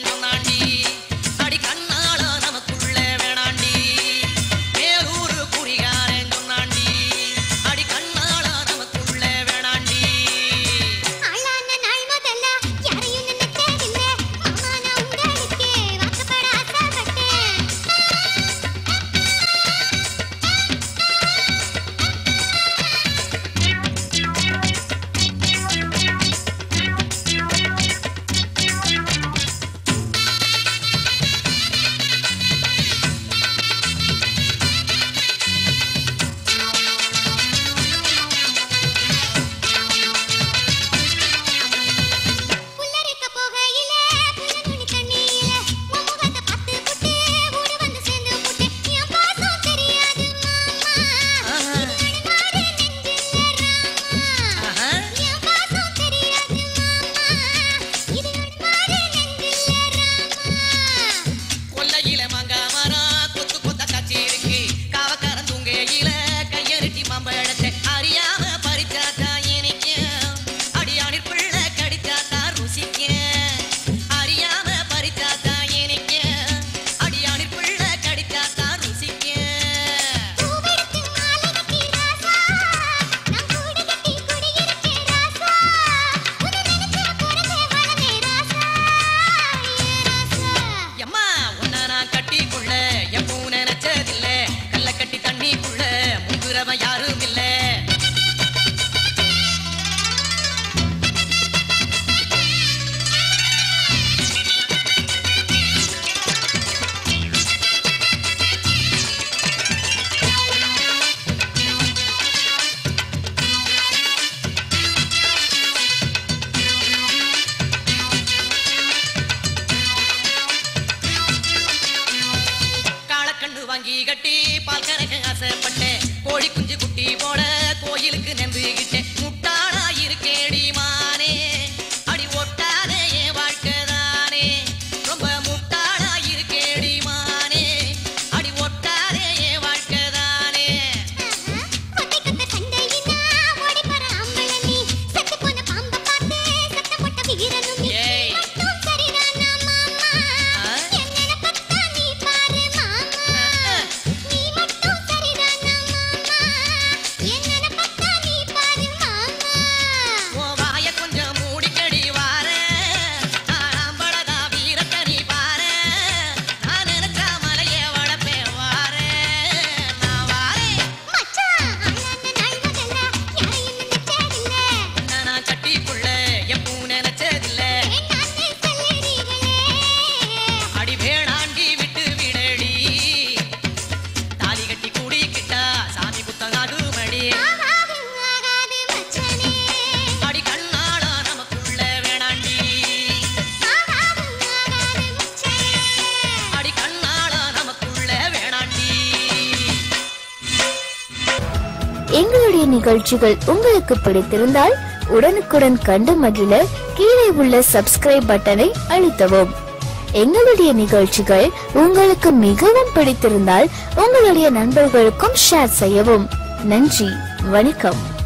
சொன்னாண்டி அடி கண்ணால நமக்குள்ள வேணாண்டி மேலூரு குறிகாரன் சொன்னாண்டி அடி கண்ணால நமக்குள்ள வேணாண்டி ஆளான நாள் முதல்ல யாரையும் நினைச்சதில்ல மாமா நான் உங்களுக்கே வாக்கப்பட ஆசைப்பட்டேன் புல்லரிக்க போகையில புல்லனுனி தண்ணியில உன் முகத்தை பார்த்து புட்டு ஊடு வந்து சேர்ந்து புட்டு என் பாசம் தெரியாது மாமா நடுநாடு நெஞ்சில ராமா ஆஹா. என் பாசம் தெரியாது மாமா இது நடுநாடு நெஞ்சில ராமா கொல்லையில மாங்கா மரம் கொத்து கொத்த காட்சி இருக்கு காவக்காரன் தூங்கையில கையெழுத்தி மாம்பழத்தை அறியாம பறிச்சாத்தா இனிக்கும் அடியானிற் பிள்ளை கடிச்சாத்தா ருசிக்கும் அறியாம பறிச்சாத்தா இனிக்கும் அடியானிற் பிள்ளை கடிச்சாத்தா ருசிக்கும் பூவெடுத்து மாலை கட்டி ராசா நான் கூடு கட்டி குடியிருக்கேன் ராசா உன்னை நினைச்ச பொறுத்தே வளமே ராசா ஏ ராசா எம்மா உன்னை நான் கட்டிக்குள்ள எப்பவும் நினைச்சதில்ல கல்ல கட்டி தண்ணிக்குள்ள முங்குறவன் யாரும் இல்ல காளக்கண்டு வாங்கி கட்டி பால் கறக்க ஆசைப்பட்டேன் கோழி குஞ்சு குட்டி போட கோயிலுக்கு நெந்துகிட்டேன் முட்டாளா இருக்கேடி மானே அடி ஒட்டாதே என் வாழ்க்கை தானே ரொம்ப முட்டாளா இருக்கேடி மானே அடி ஒட்டாதே என் வாழ்க்கை தானே கொட்டை கொட்ட சண்டையினா ஓடி போற ஆம்பள நீ செத்து போன பாம்ப பார்த்து சத்தம் போட்ட வீரனும் நீ ஏய். மட்டும் சரிதானா மாமா ஆ? என்னென்ன பத்தா நீ பாரு மாமா நீ மட்டும் சரிதானா மாமா என்னென்ன பத்தா நீ பாரு மாமா உன் வாய கொஞ்சம் மூடிக்கடி வாரேன். நான் ஆம்பளதா வீரத்தை நீ பாரேன். நான் நினைச்சா மலையே வளர்ப்பேன் வாரேன். நான் வாரேன். மச்சான் ஆளான நாள் முதல்ல யாரையும் நினைச்சதில்ல உன்னை நான் கட்டிப்புள்ள எப்பவும் நினைச்சதில்ல. வேண்டான்னு சொல்லுறீங்களே அடி வேணாண்டி விட்டு விடடி. தாலி கட்டி கூடிக்கிட்டா சாமி புத்தகம் மடி ஆகாது ஆகாது மச்சானே அடி கண்ணால நமக்குள்ள வேணாண்டி ஆகாது ஆகாது மச்சானே அடி கண்ணால நமக்குள்ள வேணாண்டி எங்களுடைய நிகழ்ச்சிகள் உங்களுக்கு பிடித்திருந்தால் உடனுக்குடன் கண்டு மகிழ கீழே உள்ள சப்ஸ்கிரைப் பட்டனை அழுத்தவும் எங்களுடைய நிகழ்ச்சிகள் உங்களுக்கு மிகவும் பிடித்திருந்தால் உங்களுடைய நண்பர்களுக்கும் ஷேர் செய்யவும் நன்றி வணக்கம்